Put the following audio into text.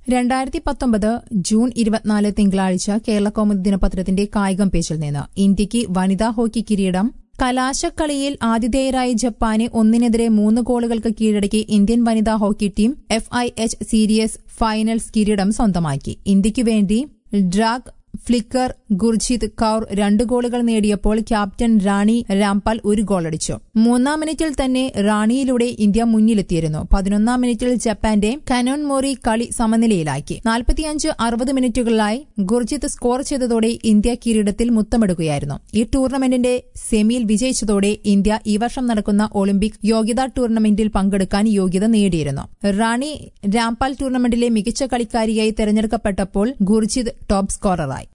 രണ്ടായിരത്തി പത്തൊമ്പത് ജൂൺ ഇരുപത്തിനാല് തിങ്കളാഴ്ച കേരള കൗമുദി ദിനപത്രത്തിന്റെ കായികം പേജിൽ നിന്ന് ഇന്ത്യക്ക് വനിതാ ഹോക്കി കിരീടം കലാശക്കളിയിൽ ആതിഥേയരായ ജപ്പാനെ ഒന്നിനെതിരെ മൂന്ന് ഗോളുകൾക്ക് കീഴടക്കി ഇന്ത്യൻ വനിതാ hockey team F I H series finals കിരീടം സ്വന്തമാക്കി ഇന്ത്യയ്ക്കു വേണ്ടി ഡ്രാഗ് ഫ്ലിക്കർ ഗുർജിത് കൌർ രണ്ട് ഗോളുകൾ നേടിയപ്പോൾ ക്യാപ്റ്റൻ റാണി രാംപാൽ ഒരു ഗോളടിച്ചു മൂന്നാം മിനിറ്റിൽ തന്നെ റാണിയിലൂടെ ഇന്ത്യ മുന്നിലെത്തിയിരുന്നു പതിനൊന്നാം മിനിറ്റിൽ ജപ്പാന്റെ കനോൻ മോറി കളി സമനിലയിലാക്കി നാൽപ്പത്തിയഞ്ച് അറുപത് മിനിറ്റുകളിലായി ഗുർജിത് സ്കോർ ചെയ്തതോടെ ഇന്ത്യ കിരീടത്തിൽ മുത്തമെടുക്കുകയായിരുന്നു ഈ ടൂർണമെന്റിന്റെ സെമിയിൽ വിജയിച്ചതോടെ ഇന്ത്യ ഈ വർഷം നടക്കുന്ന ഒളിമ്പിക് യോഗ്യതാ ടൂർണമെന്റിൽ പങ്കെടുക്കാൻ യോഗ്യത നേടിയിരുന്നു റാണി രാംപാൽ ടൂർണമെന്റിലെ മികച്ച കളിക്കാരിയായി തെരഞ്ഞെടുക്കപ്പെട്ടപ്പോൾ ഗുർജിത് ടോപ്പ് സ്കോററായി